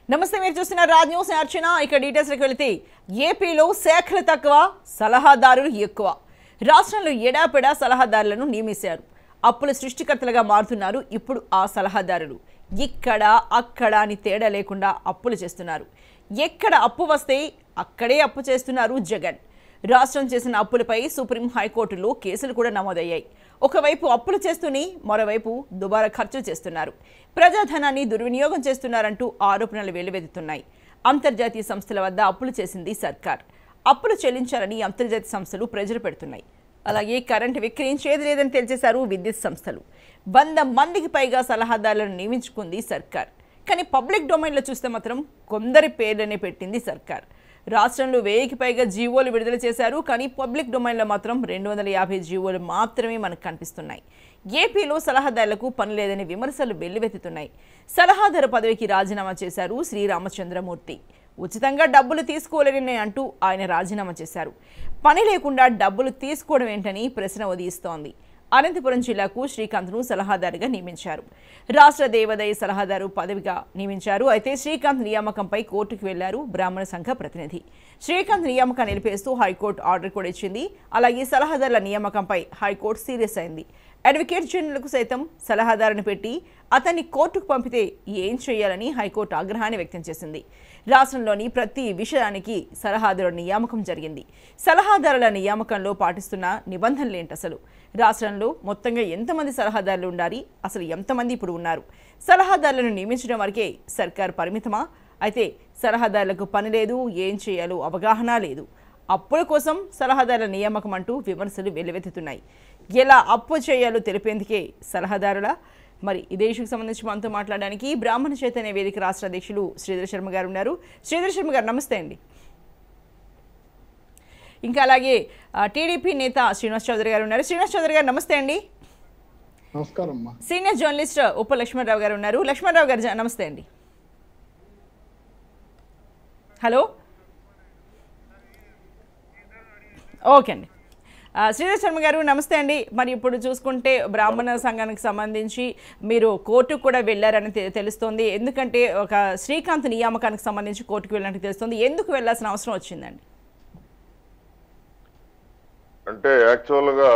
నమస్తే మీరు చూస్తున్న రాజ్ న్యూస్ నేను అర్చన ఇక డీటెయిల్స్కి వెళితే ఏపీలో శాఖలు తక్కువ సలహాదారులు ఎక్కువ రాష్ట్రంలో ఎడాపెడా సలహాదారులను నియమించారు అప్పుల సృష్టికర్తలుగా మారుతున్నారు ఇప్పుడు ఆ సలహాదారులు ఇక్కడ అక్కడ అని తేడా లేకుండా అప్పులు చేస్తున్నారు ఎక్కడ అప్పు వస్తే అక్కడే అప్పు చేస్తున్నారు జగన్ రాష్ట్రం చేసిన అప్పులపై సుప్రీం హైకోర్టులో కేసులు కూడా నమోదయ్యాయి ఒకవైపు అప్పులు చేస్తూనే మరోవైపు దుబారా ఖర్చు చేస్తున్నారు ప్రజాధనాన్ని దుర్వినియోగం చేస్తున్నారంటూ ఆరోపణలు వెల్లువెత్తుతున్నాయి అంతర్జాతీయ సంస్థల వద్ద అప్పులు చేసింది సర్కార్ అప్పులు చెల్లించాలని అంతర్జాతీయ సంస్థలు ప్రెజర్ పెడుతున్నాయి అలాగే కరెంటు విక్రయించేది లేదని తెలిచేశారు విద్యుత్ సంస్థలు వంద మందికి పైగా సలహాదారులను నియమించుకుంది సర్కార్ కానీ పబ్లిక్ డొమైన్లో చూస్తే మాత్రం కొందరి పేర్లనే పెట్టింది సర్కార్ రాష్ట్రంలో వెయ్యికి పైగా జీవోలు విడుదల చేశారు కానీ పబ్లిక్ డొమైన్లో మాత్రం రెండు వందల యాభై జీవోలు మాత్రమే మనకు కనిపిస్తున్నాయి ఏపీలో సలహాదారులకు పని లేదని విమర్శలు వెల్లువెత్తుతున్నాయి సలహాదారు పదవికి రాజీనామా చేశారు శ్రీరామచంద్రమూర్తి ఉచితంగా డబ్బులు తీసుకోలేనని అంటూ ఆయన రాజీనామా చేశారు పని లేకుండా డబ్బులు తీసుకోవడం ఏంటని ప్రశ్న ఉదయిస్తోంది అనంతపురం జిల్లాకు శ్రీకాంత్ను సలహాదారుగా నియమించారు రాష్ట్ర దేవాదాయ సలహాదారు పదవిగా నియమించారు అయితే శ్రీకాంత్ నియామకంపై కోర్టుకు వెళ్లారు బ్రాహ్మణ సంఘ ప్రతినిధి శ్రీకాంత్ నియామకాన్ని నిలిపేస్తూ హైకోర్టు ఆర్డర్ కూడా ఇచ్చింది అలాగే సలహాదారుల నియామకంపై హైకోర్టు సీరియస్ అయింది అడ్వకేట్ జనరల్కు సైతం సలహాదారుని పెట్టి అతన్ని కోర్టుకు పంపితే ఏం చేయాలని హైకోర్టు ఆగ్రహాన్ని వ్యక్తం చేసింది రాష్ట్రంలోని ప్రతి విషయానికి సలహాదారు నియామకం జరిగింది సలహాదారుల నియామకంలో పాటిస్తున్న నిబంధనలు ఏంటి అసలు రాష్ట్రంలో మొత్తంగా ఎంతమంది సలహాదారులు ఉండాలి అసలు ఎంతమంది ఇప్పుడు ఉన్నారు సలహాదారులను నియమించడం వరకే సర్కార్ పరిమితమా అయితే సలహాదారులకు పని లేదు ఏం చేయాలో అవగాహన లేదు అప్పుల కోసం సలహాదారుల నియామకం అంటూ విమర్శలు వెల్లువెత్తుతున్నాయి ఎలా అప్పు చేయాలో తెలిపేందుకే సలహాదారుల మరి ఇదే ఇష్యూకి సంబంధించి మనతో మాట్లాడడానికి బ్రాహ్మణ చైతన్య వేదిక రాష్ట్ర అధ్యక్షులు శ్రీధర్ శర్మ గారు ఉన్నారు శ్రీధర్ శర్మ గారు నమస్తే అండి ఇంకా అలాగే ఆ, టీడీపీ నేత శ్రీనివాస్ చౌదరి గారు ఉన్నారు శ్రీనివాస్ చౌదరి గారు నమస్తే అండి నమస్కారం అమ్మా సీనియర్ జర్నలిస్ట్ ఉప్ప లక్ష్మణరావు గారు ఉన్నారు లక్ష్మణరావు గారు జ- నమస్తే అండి హలో ఓకే అండి ఆ, శ్రీధర్ శర్మ గారు నమస్తే అండి మరి ఇప్పుడు చూసుకుంటే బ్రాహ్మణ సంఘానికి సంబంధించి మీరు కోర్టుకు కూడా వెళ్ళారని తె- తెలుస్తోంది ఎందుకంటే ఒక శ్రీకాంత్ నియామకానికి సంబంధించి కోర్టుకు వెళ్ళినట్టు తెలుస్తుంది ఎందుకు వెళ్ళాల్సిన అవసరం వచ్చిందండి అంటే యాక్చువల్గా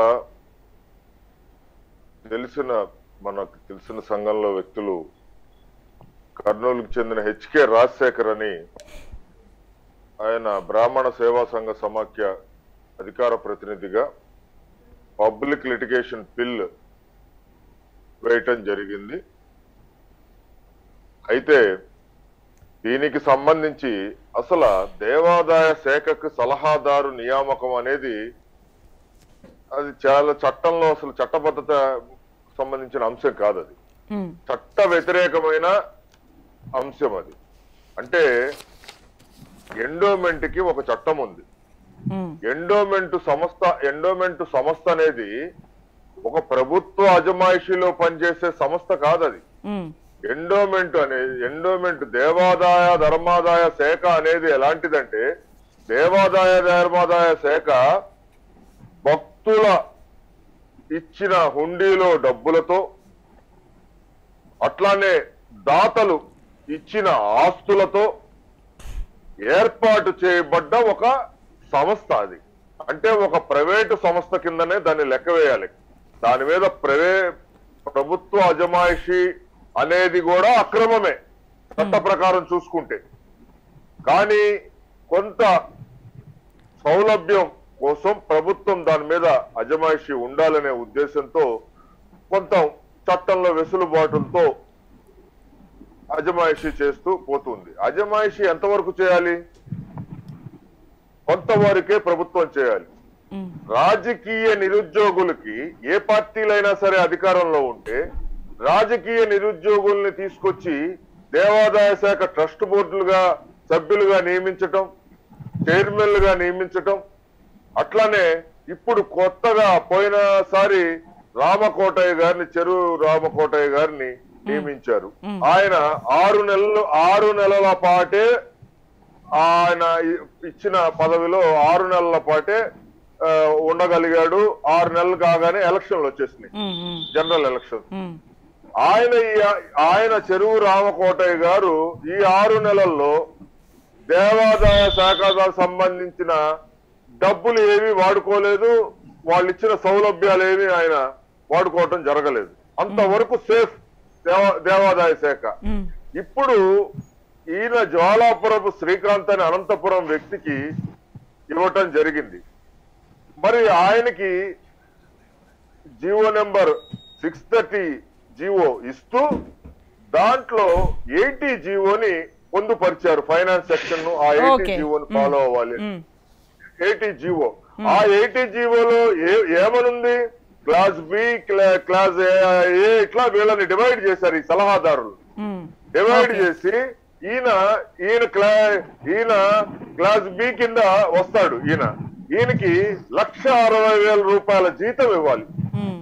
తెలిసిన మనకు తెలిసిన సంఘంలో వ్యక్తులు కర్నూలుకు చెందిన హెచ్కే రాజశేఖర్ అని ఆయన బ్రాహ్మణ సేవా సంఘ సమాఖ్య అధికార ప్రతినిధిగా పబ్లిక్ లిటిగేషన్ బిల్ వేయటం జరిగింది అయితే దీనికి సంబంధించి అసలు దేవాదాయ శాఖకు సలహాదారు నియామకం అనేది అది చాలా చట్టంలో అసలు చట్టబద్ధత సంబంధించిన అంశం కాదు అది ఉమ్, చట్ట వ్యతిరేకమైన అంశం అది అంటే ఎండోమెంట్ కి ఒక చట్టం ఉంది ఉమ్, ఎండోమెంట్ సంస్థ ఎండోమెంట్ సంస్థ అనేది ఒక ప్రభుత్వ అజమాయిషిలో పనిచేసే సంస్థ కాదు అది ఉమ్, ఎండోమెంట్ అనేది ఎండోమెంట్ దేవాదాయ ధర్మాదాయ శాఖ అనేది ఎలాంటిదంటే దేవాదాయ ధర్మాదాయ శాఖ భక్తుల ఇచ్చిన హుండీలో డబ్బులతో అట్లానే దాతలు ఇచ్చిన ఆస్తులతో ఏర్పాటు చేయబడ్డ ఒక సంస్థ అది అంటే ఒక ప్రైవేటు సంస్థ కిందనే దాన్ని లెక్క వేయాలి దాని మీద ప్రవే ప్రభుత్వ అజమాయిషి అనేది కూడా అక్రమమే చట్ట ప్రకారం చూసుకుంటే కానీ కొంత సౌలభ్యం కోసం ప్రభుత్వం దాని మీద అజమాయిషి ఉండాలనే ఉద్దేశంతో కొంత చట్టంలో వెసులుబాటులతో అజమాయిషి చేస్తూ పోతుంది అజమాయిషి ఎంతవరకు చేయాలి కొంతవరకే ప్రభుత్వం చేయాలి ఉమ్, రాజకీయ నిరుద్యోగులకి ఏ పార్టీలైనా సరే అధికారంలో ఉంటే రాజకీయ నిరుద్యోగుల్ని తీసుకొచ్చి దేవాదాయ శాఖ ట్రస్ట్ బోర్డులుగా సభ్యులుగా నియమించటం చైర్మన్లుగా నియమించటం అట్లానే ఇప్పుడు కొత్తగా పోయినసారి రామకోటయ్య గారిని చెరువు రామకోటయ్య గారిని నియమించారు ఆయన ఆరు నెలలు ఆరు నెలల పాటే ఆయన ఇ- ఇచ్చిన పదవిలో ఆరు నెలల పాటే ఆ, ఉండగలిగాడు ఆరు నెలలు కాగానే ఎలక్షన్లు వచ్చేసినాయి ఉమ్, ఉమ్, జనరల్ ఎలక్షన్ ఉమ్, ఆయన ఈ- ఆయన చెరువు రామకోటయ్య గారు ఈ ఆరు నెలల్లో దేవాదాయ శాఖకు సంబంధించిన డబ్బులు ఏమీ వాడుకోలేదు వాళ్ళు ఇచ్చిన సౌలభ్యాలు ఏమీ ఆయన వాడుకోవటం జరగలేదు అంతవరకు సేఫ్ దేవ దేవాదాయ శాఖ ఉమ్, ఇప్పుడు ఈయన జ్వాలాపురపు శ్రీకాంత్ అనే అనంతపురం వ్యక్తికి ఇవ్వటం జరిగింది మరి ఆయనకి GO number six thirty GO ఇస్తూ దాంట్లో ఎయిటీ జీవోని పొందుపరిచారు ఫైనాన్స్ సెక్షన్ ను ఆ ఎయిటీ Okay. జీవోని ఫాలో అవ్వాలి ఉమ్, ఎయిటీ జీవో ఆ ఎయిటీ జీవోలో ఏ- ఏమనుంది క్లాస్ బి క్లాస్ ఏ ఇట్లా వీళ్ళని డివైడ్ చేశారు ఈ సలహాదారులు ఉమ్, డివైడ్ Okay. చేసి ఈయన ఈయన క్లా ఈయన క్లాస్ బి కింద వస్తాడు ఈయన ఈయనకి లక్ష అరవై వేల రూపాయల జీతం ఇవ్వాలి ఉమ్,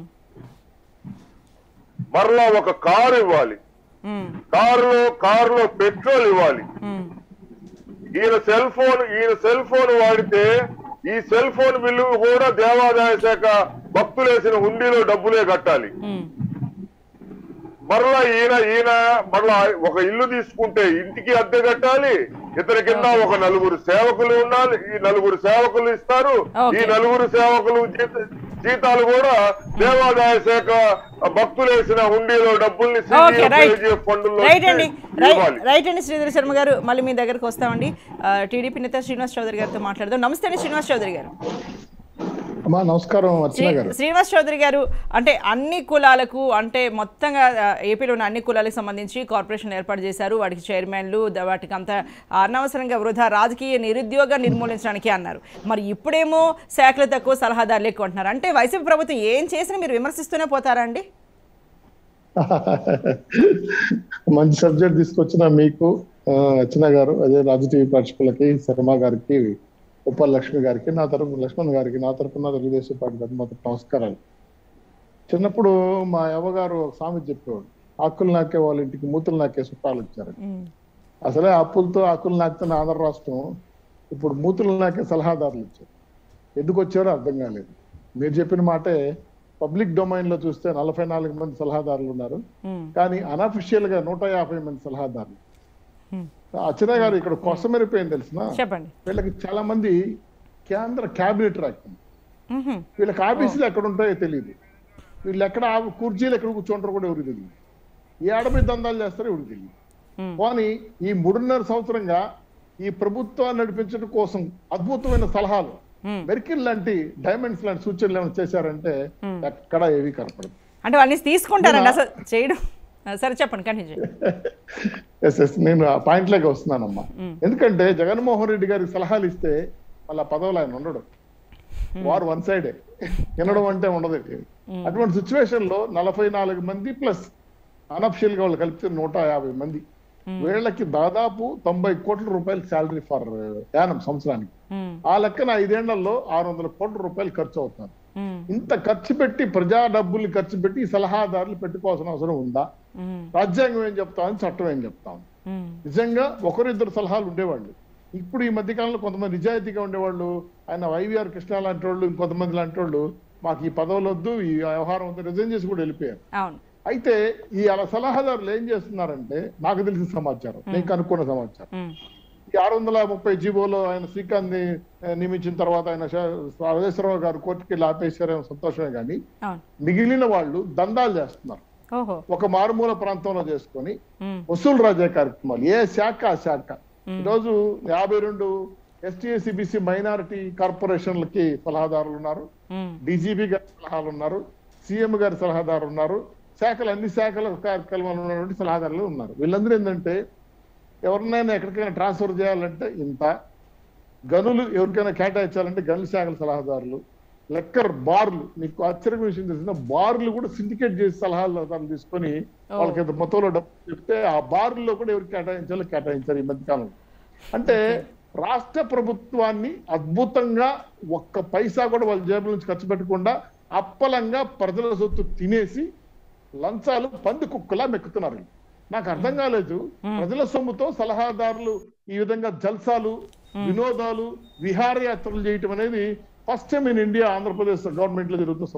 మరలా ఒక కారు ఇవ్వాలి ఉమ్, కారులో కారులో పెట్రోల్ ఇవ్వాలి ఉమ్, ఈయన సెల్ ఫోన్ ఈయన సెల్ ఫోన్ వాడితే ఈ సెల్ ఫోన్ బిల్లు కూడా దేవాదాయ శాఖ భక్తులేసిన హుండీలో డబ్బులే కట్టాలి ఉమ్, మరలా ఈయన ఈయన మరలా ఒక ఇల్లు తీసుకుంటే ఇంటికి అద్దె కట్టాలి ఇతని కింద ఒక నలుగురు సేవకులు ఉండాలి ఈ నలుగురు సేవకులు ఇస్తారు Okay. ఈ నలుగురు సేవకులు జీత- జీతాలు కూడా దేవాదాయ శాఖ భక్తులు వేసిన హుండీలో డబ్బుల్ని ఓకే రైట్ CGF ఫండుల్లో రైట్ అండి రైట్ ఇవ్వాలి. రైట్ అండి శ్రీధర్ శర్మ గారు మళ్ళీ మీ దగ్గరకు వస్తామండి ఆ, టీడీపీ నేత శ్రీనివాస్ చౌదరి గారితో మాట్లాడదాం నమస్తే అండి శ్రీనివాస్ చౌదరి గారు అమ్మా నమస్కారం అర్చన శ్రీ- గారు శ్రీనివాస్ చౌదరి గారు అంటే అన్ని కులాలకు అంటే మొత్తంగా ఆ, ఏపీలో ఉన్న అన్ని కులాలకు సంబంధించి కార్పొరేషన్ ఏర్పాటు చేశారు వాటికి చైర్మన్లు ద- వాటికి అంత అనవసరంగా వృధా రాజకీయ నిరుద్యోగ నిర్మూలించడానికి అన్నారు మరి ఇప్పుడేమో శాఖలు తక్కువ సలహాదారులు ఎక్కువ అంటున్నారు అంటే వైసీపీ ప్రభుత్వం ఏం చేసినా మీరు విమర్శిస్తూనే పోతారా అండి మంచి సబ్జెక్ట్ తీసుకొచ్చిన మీకు ఆ, అర్చన గారు అదే రాజు టీవీ ప్రేక్షకులకి శర్మ గారికి ఉప్ప లక్ష్మి గారికి నా తరపు లక్ష్మణ్ గారికి నా తరపున తెలుగుదేశం పార్టీ తరపున మొత్తం నమస్కారాలు చిన్నప్పుడు మా అవ్వగారు ఒక సామెత చెప్పేవాడు ఆకులు నాకే వాళ్ళ ఇంటికి మూతులు నాకే చుట్టాలు వచ్చారు ఉమ్, అసలే అప్పులతో ఆకులు నాకుతున్న ఆంధ్ర రాష్ట్రం ఇప్పుడు మూతులు నాకే సలహాదారులు వచ్చారు ఎందుకు వచ్చారో అర్థం కాలేదు మీరు చెప్పిన మాటే పబ్లిక్ డొమైన్ లో చూస్తే నలభై నాలుగు మంది సలహాదారులు ఉన్నారు ఉమ్, కానీ అనఫిషియల్ గా నూట యాభై మంది సలహాదారులు ఉమ్. అచ్చిన గారు ఇక్కడ కొసమెరిపోయింది తెలిసిన చెప్పండి వీళ్ళకి చాలా మంది కేంద్ర క్యాబినెట్ రాకుండా ఉహు, వీళ్ళకి ఆఫీసులు ఎక్కడ ఉంటాయో తెలియదు వీళ్ళు ఎక్కడ ఆ కుర్చీలు ఎక్కడ కూర్చుంటారో కూడా ఎవరికి తెలియదు ఏ అడవి దందాలు చేస్తారో ఎవరికి తెలియదు ఉమ్, కానీ ఈ మూడున్నర సంవత్సరంగా ఈ ప్రభుత్వాన్ని నడిపించడం కోసం అద్భుతమైన సలహాలు ఉమ్. మెరికిల్ లాంటి డైమండ్స్ లాంటి సూచనలు ఏమైనా చేశారంటే ఎక్కడ ఏవి కనపడదు అంటే వాళ్ళని తీసుకుంటారండి అసలు చేయడం ఆ, సరే చెప్పండి కంటిన్యూ చేయండి ఎస్ ఎస్ నేను ఆ పాయింట్ లోకి వస్తున్నానమ్మా ఎందుకంటే జగన్మోహన్ రెడ్డి గారికి సలహాలు ఇస్తే మళ్ళీ ఆ పదవులు ఆయన ఉండడు వారు వన్ సైడే వినడం అంటే ఉండదు అటువంటి సిచ్యువేషన్ లో నలభై నాలుగు మంది ప్లస్ అనఫిషియల్ గా వాళ్ళు కలిపితే నూట యాభై మంది వీళ్ళకి దాదాపు తొంభై కోట్ల రూపాయలు శాలరీ ఫర్ యానం సంవత్సరానికి ఉమ్, ఆ లెక్కన ఐదేళ్లలో ఆరు వందల కోట్ల రూపాయలు ఖర్చు అవుతున్నారు ఉమ్, ఇంత ఖర్చు పెట్టి ప్రజా డబ్బులు ఖర్చు పెట్టి ఈ సలహాదారులు పెట్టుకోవాల్సిన అవసరం ఉందా ఉమ్, రాజ్యాంగం ఏం చెప్తామని చట్టం ఏం చెప్తాం ఉమ్, నిజంగా ఒకరిద్దరు సలహాలు ఉండేవాళ్ళు ఇప్పుడు ఈ మధ్య కాలంలో కొంతమంది నిజాయితీగా ఉండేవాళ్ళు ఆయన వైవిఆర్ కృష్ణ లాంటి వాళ్ళు ఇంకొంతమంది లాంటి వాళ్ళు మాకు ఈ పదవులు వద్దు ఈ వ్యవహారం వద్దు రిజైన్ చేసి కూడా వెళ్ళిపోయారు అవును అయితే ఈ అలా సలహాదారులు ఏం చేస్తున్నారంటే నాకు తెలిసిన సమాచారం నేను కనుక్కున్న సమాచారం ఉమ్, ఈ ఆరు వందల ముప్పై జీవోలో ఆయన శ్రీకాంత్ ని ఆ, నియమించిన తర్వాత ఆయన రాజేశ్వరరావు గారు కోర్టుకి వెళ్ళి ఆపేశారేమో సంతోషమే కానీ అవును మిగిలిన వాళ్ళు దందాలు చేస్తున్నారు ఓహో ఒక మారుమూల ప్రాంతంలో చేసుకొని ఉమ్, వసూలు రాజే కార్యక్రమాలు ఏ శాఖ ఆ శాఖ ఈరోజు యాభై రెండు ఎస్టీ సిబిసి మైనారిటీ కార్పొరేషన్లకి సలహాదారులు ఉన్నారు ఉమ్, డీజీపీ గారి సలహాలు ఉన్నారు సీఎం గారి సలహాదారు ఉన్నారు శాఖలు అన్ని శాఖల కార్యక్రమాలు ఉన్నటువంటి సలహాదారులు ఉన్నారు వీళ్ళందరూ ఏంటంటే ఎవరినైనా ఎక్కడికైనా ట్రాన్స్ఫర్ చేయాలంటే ఇంత గనులు ఎవరికైనా కేటాయించాలంటే గనుల శాఖల సలహాదారులు లెక్కర్ బార్లు మీకు ఆశ్చర్య విషయం తెలిసిన బార్లు కూడా సిండికేట్ చేసి సలహాదారులు తీసుకొని వాళ్ళకి ఇంత మొత్తంలో డబ్బు చెప్తే ఆ బార్లలో కూడా ఎవరికి కేటాయించాలో కేటాయించారు ఈ మధ్యకాలంలో అంటే రాష్ట్ర ప్రభుత్వాన్ని అద్భుతంగా ఒక్క పైసా కూడా వాళ్ళ జేబుల నుంచి ఖర్చు పెట్టకుండా అప్పలంగా ప్రజల సొత్తు తినేసి లంచాలు పంది కుక్కలా మెక్కుతున్నారు నాకు అర్థం కాలేదు ప్రజల సొమ్ముతో సలహాదారులు ఈ విధంగా జల్సాలు వినోదాలు విహారయాత్రలు చేయటం అనేది first time in India Andhra Pradesh government లో జరుగుతున్న సందర్భం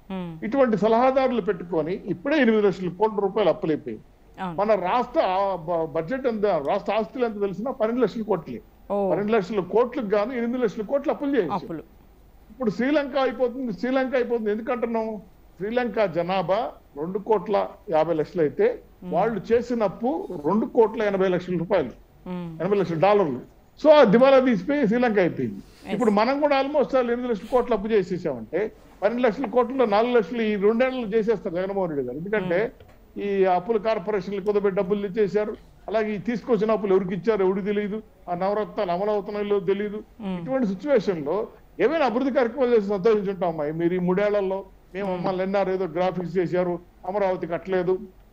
ఉమ్, ఇటువంటి సలహాదారులు పెట్టుకొని ఇప్పుడే ఎనిమిది లక్షల కోట్ల రూపాయలు అప్పులైపోయి అవును మన రాష్ట్ర ఆ, బ- బడ్జెట్ ఎంత రాష్ట్ర ఆస్తులు ఎంత తెలిసినా పన్నెండు లక్షల కోట్లే ఓ పన్నెండు లక్షల కోట్లకు గాను ఎనిమిది లక్షల కోట్లు అప్పులు చేయొచ్చు అప్పులు ఇప్పుడు శ్రీలంక అయిపోతుంది శ్రీలంక అయిపోతుంది ఎందుకంటున్నాం శ్రీలంక జనాభా రెండు కోట్ల యాభై లక్షలు అయితే వాళ్ళు చేసిన అప్పు రెండు కోట్ల ఎనభై లక్షల రూపాయలు ఉమ్, ఎనభై లక్షల డాలర్లు సో ఆ దివాలా తీసిపోయి శ్రీలంక అయిపోయింది ఇప్పుడు మనం కూడా ఆల్మోస్ట్ వాళ్ళు ఎనిమిది లక్షల కోట్లు అప్పు చేసేసామంటే పన్నెండు లక్షల కోట్లు నాలుగు లక్షలు ఈ రెండేళ్లు చేసేస్తారు జగన్మోహన్ రెడ్డి గారు ఎందుకంటే ఈ అప్పుల కార్పొరేషన్లు కొద్దిగా డబ్బులు ఇచ్చేశారు అలాగే ఈ తీసుకొచ్చిన అప్పులు ఎవరికి ఇచ్చారు ఎవరికి తెలియదు ఆ నవరత్నాలు అమలు అవుతున్నాయో తెలియదు ఇటువంటి సిచ్యువేషన్ లో ఏమైనా అభివృద్ధి కార్యక్రమాలు చేసి సంతోషించుంటాం అమ్మాయి మీరు ఈ మూడేళ్లలో మేము మమ్మల్ని ఎన్నారు ఏదో గ్రాఫిక్స్ చేశారు అమరావతి కట్టలేదు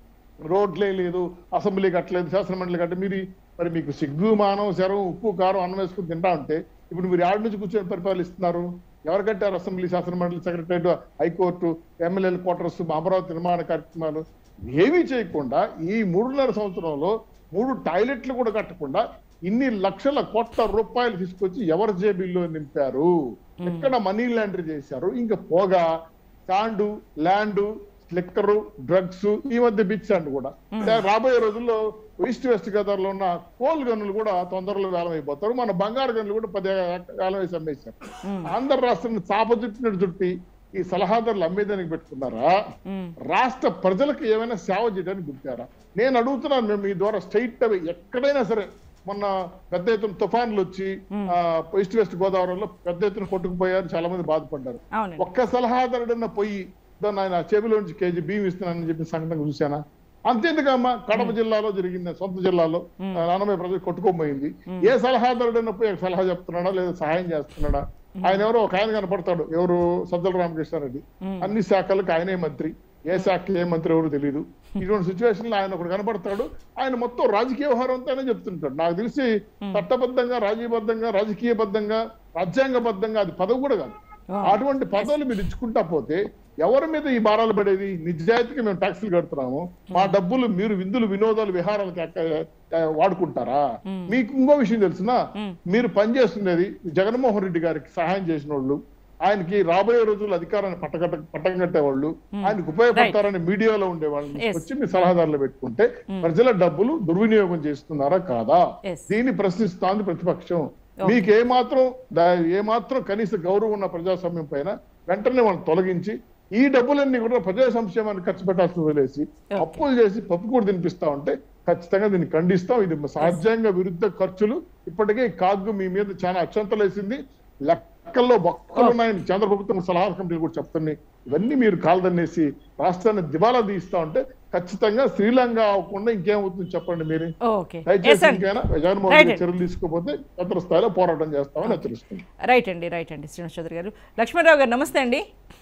రోడ్లే లేదు అసెంబ్లీ కట్టలేదు శాసనమండలి కట్ట మీరు మరి మీకు సిగ్గు మానం శరం ఉప్పు కారం అన్నం వేసుకుని తింటా ఉంటే ఇప్పుడు మీరు ఆడి నుంచి కూర్చొని పరిపాలిస్తున్నారు ఎవరు కట్టారు అసెంబ్లీ శాసనమండలి సెక్రటరేట్ హైకోర్టు ఎమ్మెల్యేల క్వార్టర్స్ అమరావతి నిర్మాణ కార్యక్రమాలు ఏమీ చేయకుండా ఈ మూడున్నర సంవత్సరంలో మూడు టాయిలెట్లు కూడా కట్టకుండా ఇన్ని లక్షల కోట్ల రూపాయలు తీసుకొచ్చి ఎవరి జేబుల్లో నింపారు ఎక్కడ మనీ లాండరీ చేశారు ఇంకా పోగా శాండు ల్యాండ్ లిక్కరు డ్రగ్స్ ఈ మధ్య బిచ్ అండ్ కూడా రా- రాబోయే రోజుల్లో ఈస్ట్ వెస్ట్ గోదావరిలో ఉన్న కోల్ గనులు కూడా తొందరలో వేలం అయిపోతారు మన బంగారు గనులు కూడా పది వేలం వేసి అమ్మేశారు ఆంధ్ర రాష్ట్రాన్ని చాప చుట్టినట్టు చుట్టి ఈ సలహాదారులు అమ్మేదానికి పెట్టుకున్నారా ఉమ్, రాష్ట్ర ప్రజలకు ఏమైనా సేవ చేయడానికి గుర్తారా నేను అడుగుతున్నాను మేము మీ ద్వారా స్ట్రైట్ అవే ఎక్కడైనా సరే మొన్న పెద్ద ఎత్తున తుఫాన్లు వచ్చి ఆ, ఈస్ట్ వెస్ట్ గోదావరిలో పెద్ద ఎత్తున కొట్టుకుపోయారు చాలా మంది బాధపడ్డారు అవునండి ఒక్క సలహాదారుడన్న పోయి దాన్ని ఆయన చెవిలోంచి కేజీ బియ్యం ఇస్తున్నానని చెప్పి సంఘటన చూశానా అంతేందుకమ్మా కడప జిల్లాలో జరిగింది సొంత జిల్లాలో నానమయ్య ప్రజలు కొట్టుకోబోయింది ఏ సలహాదారుడైనా పోయి ఒక సలహా చెప్తున్నాడా లేదా సహాయం చేస్తున్నాడా ఆయన ఎవరో ఒక ఆయన కనపడతాడు ఎవరు సజ్జల రామకృష్ణారెడ్డి అన్ని శాఖలకు ఆయనే మంత్రి ఏ శాఖ ఏ మంత్రి ఎవరు తెలియదు ఇటువంటి సిచ్యువేషన్ లో ఆయన ఒకడు కనపడతాడు ఆయన మొత్తం రాజకీయ వ్యవహారం అంతానే చెప్తుంటాడు నాకు తెలిసి చట్టబద్ధంగా రాజకీయబద్ధంగా రాజకీయబద్ధంగా రాజ్యాంగబద్ధంగా అది పదవి కూడా కాదు అటువంటి పదవులు మీరు ఇచ్చుకుంటా పోతే ఎవరి మీద ఈ భారాలు పడేది నిజాయితీగా మేము ట్యాక్సులు కడుతున్నాము మా డబ్బులు మీరు విందులు వినోదాలు విహారాలకు ఎక్క- ఎక్క- వాడుకుంటారా మీకు ఇంకో విషయం తెలిసిన మీరు పనిచేస్తున్నది జగన్మోహన్ రెడ్డి గారికి సహాయం చేసిన వాళ్ళు ఆయనకి రాబోయే రోజుల్లో అధికారాన్ని పట్టగట్ట పట్టం కట్టేవాళ్ళు ఆయనకు ఉపయోగపడతారని మీడియాలో ఉండే వాళ్ళని Yes. వచ్చి మీ సలహాదారులు పెట్టుకుంటే ప్రజల డబ్బులు దుర్వినియోగం చేస్తున్నారా కాదా Yes. దీన్ని ప్రశ్నిస్తోంది ప్రతిపక్షం మీకు ఏమాత్రం దా- ఏమాత్రం కనీస గౌరవం ఉన్న ప్రజాస్వామ్యం పైన వెంటనే వాళ్ళని తొలగించి ఈ డబ్బులన్నీ కూడా ప్రజా సంక్షేమానికి ఖర్చు పెట్టాల్సి వదిలేసి అప్పులు చేసి పప్పు కూడా తినిపిస్తా ఉంటే ఖచ్చితంగా దీన్ని ఖండిస్తాం ఇది రాజ్యాంగ విరుద్ధ ఖర్చులు ఇప్పటికే ఈ కాగ్గు మీ మీద చాలా అక్షంతలు వేసింది లెక్కల్లో బొక్కలు ఉన్నాయని కేంద్ర ప్రభుత్వం సలహా కమిటీలు కూడా చెప్తున్నాయి ఇవన్నీ మీరు కాలదన్నేసి రాష్ట్రాన్ని దివాలా తీస్తా ఉంటే ఖచ్చితంగా శ్రీలంక అవ్వకుండా ఇంకేమవుతుంది చెప్పండి మీరు ఓకే ఎస్ దయచేసి అండి ఇంకైనా జగన్మోహన్ Right రెడ్డి చర్యలు తీసుకోకపోతే క్షేత్ర స్థాయిలో పోరాటం చేస్తామని హెచ్చరిస్తుంది రైట్ అండి రైట్ అండి శ్రీనివాస్ చౌదరి గారు లక్ష్మణరావు గారు నమస్తే అండి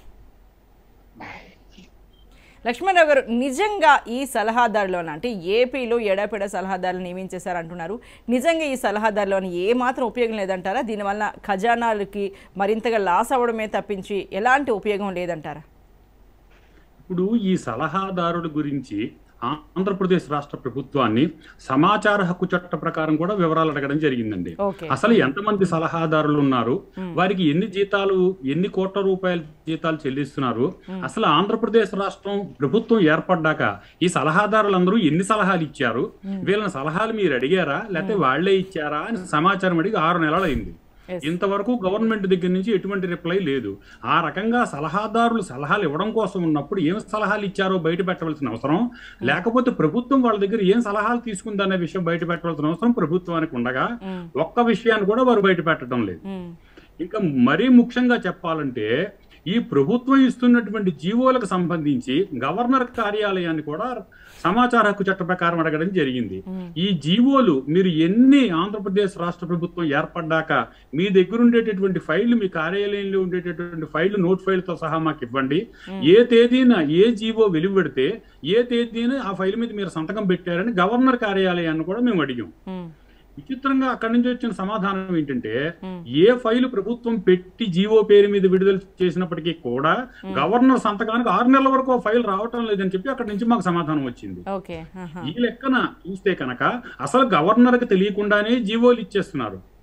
లక్ష్మణరావు గారు నిజంగా ఈ సలహాదారులోన అంటే ఏపీలో ఎడాపెడ సలహాదారులు నియమించేశారు అంటున్నారు నిజంగా ఈ సలహాదారులోని ఏ మాత్రం ఉపయోగం లేదంటారా దీనివల్ల ఖజానాలకి మరింతగా లాస్ అవ్వడమే తప్పించి ఎలాంటి ఉపయోగం లేదంటారా ఇప్పుడు ఈ సలహాదారుడి గురించి ఆంధ్రప్రదేశ్ రాష్ట్ర ప్రభుత్వాన్ని సమాచార హక్కు చట్ట ప్రకారం కూడా వివరాలు అడగడం జరిగిందండి ఓకే అసలు ఎంతమంది సలహాదారులు ఉన్నారు వారికి ఎన్ని జీతాలు ఎన్ని కోట్ల రూపాయల జీతాలు చెల్లిస్తున్నారు అసలు ఆంధ్రప్రదేశ్ రాష్ట్రం ప్రభుత్వం ఏర్పడ్డాక ఈ సలహాదారులందరూ ఎన్ని సలహాలు ఇచ్చారు వీళ్ళని సలహాలు మీరు అడిగారా లేకపోతే వాళ్లే ఇచ్చారా అని సమాచారం అడిగి ఆరు నెలలు అయింది Yes. ఇంతవరకు గవర్నమెంట్ దగ్గర నుంచి ఎటువంటి రిప్లై లేదు ఆ రకంగా సలహాదారులు సలహాలు ఇవ్వడం కోసం ఉన్నప్పుడు ఏం సలహాలు ఇచ్చారో బయట పెట్టవలసిన అవసరం లేకపోతే ప్రభుత్వం వాళ్ళ దగ్గర ఏం సలహాలు తీసుకుందనే విషయం బయట పెట్టవలసిన అవసరం ప్రభుత్వానికి ఉండగా ఒక్క విషయాన్ని కూడా వారు బయట పెట్టడం లేదు ఉమ్, ఇంకా మరీ ముఖ్యంగా చెప్పాలంటే ఈ ప్రభుత్వం ఇస్తున్నటువంటి జీవోలకు సంబంధించి గవర్నర్ కార్యాలయాన్ని కూడా సమాచార హక్కు చట్ట ప్రకారం అడగడం జరిగింది ఈ జీవోలు మీరు ఎన్ని ఆంధ్రప్రదేశ్ రాష్ట్ర ప్రభుత్వం ఏర్పడ్డాక మీ దగ్గర ఉండేటటువంటి ఫైళ్లు మీ కార్యాలయంలో ఉండేటటువంటి ఫైళ్లు నోట్ ఫైల్తో సహా మాకు ఇవ్వండి ఏ తేదీన ఏ జీవో వెలువడితే ఏ తేదీన ఆ ఫైల్ మీద మీరు సంతకం పెట్టారని గవర్నర్ కార్యాలయాన్ని కూడా మేము అడిగాం ఉమ్, విచిత్రంగా అక్కడి నుంచి వచ్చిన సమాధానం ఏంటంటే ఏ ఫైలు ప్రభుత్వం పెట్టి జీవో పేరు మీద విడుదల చేసినప్పటికీ కూడా గవర్నర్ సంతకానికి ఆరు నెలల వరకు ఆ ఫైల్ రావటం లేదని చెప్పి అక్కడి నుంచి మాకు సమాధానం వచ్చింది ఓకే ఆహా, ఈ లెక్కన చూస్తే కనుక అసలు గవర్నర్ కి తెలియకుండానే జీవోలు ఇచ్చేస్తున్నారు ఉమ్,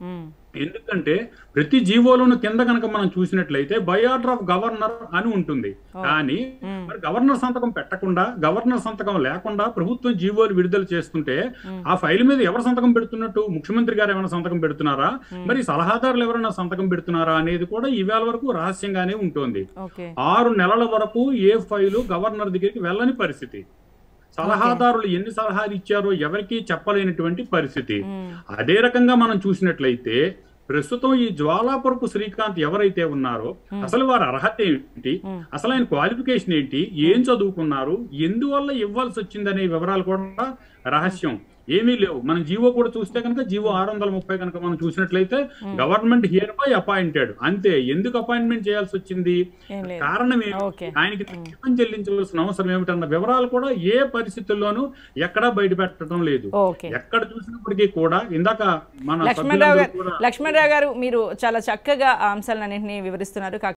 ఎందుకంటే ప్రతి జీవోలోను కింద కనుక మనం చూసినట్లయితే బై ఆర్డర్ ఆఫ్ గవర్నర్ అని ఉంటుంది కానీ మరి గవర్నర్ సంతకం పెట్టకుండా గవర్నర్ సంతకం లేకుండా ప్రభుత్వం జీవోలు విడుదల చేస్తుంటే ఆ ఫైల్ మీద ఎవరు సంతకం పెడుతున్నట్టు ముఖ్యమంత్రి గారు ఏమైనా సంతకం పెడుతున్నారా మరి సలహాదారులు ఎవరైనా సంతకం పెడుతున్నారా అనేది కూడా ఈవేళ వరకు రహస్యంగానే ఉంటుంది ఓకే ఆరు నెలల వరకు ఏ ఫైలు గవర్నర్ దగ్గరికి వెళ్ళని పరిస్థితి సలహాదారులు ఎన్ని సలహాలు ఇచ్చారో ఎవరికీ చెప్పలేనటువంటి పరిస్థితి అదే రకంగా మనం చూసినట్లయితే ప్రస్తుతం ఈ జ్వాలాపురపు శ్రీకాంత్ ఎవరైతే ఉన్నారో అసలు వారి అర్హత ఏంటి అసలు ఆయన క్వాలిఫికేషన్ ఏంటి ఏం చదువుకున్నారు ఎందువల్ల ఇవ్వాల్సి వచ్చిందనే వివరాలు కూడా రహస్యం ఏమీ లేవు మనం జీవో కూడా చూస్తే కనుక జీవో ఆరు వందల ముప్పై కనుక మనం చూసినట్లయితే గవర్నమెంట్ హియర్ బై అపాయింటెడ్ అంతే ఎందుకు అపాయింట్మెంట్ చేయాల్సి వచ్చింది ఏం లేదు కారణం ఓకే. ఏంటి ఆయనకి జీతం చెల్లించవలసిన అవసరం ఏమిటన్న వివరాలు కూడా ఏ పరిస్థితుల్లోనూ ఎక్కడా బయట పెట్టడం లేదు ఓకే ఎక్కడ చూసినప్పటికీ కూడా ఇందాక మన లక్ష్మణరావు సభ్యులందరూ గారు కూడా లక్ష్మణరావు గారు మీరు చాలా చక్కగా ఆ అంశాలన్నింటినీ వివరిస్తున్నారు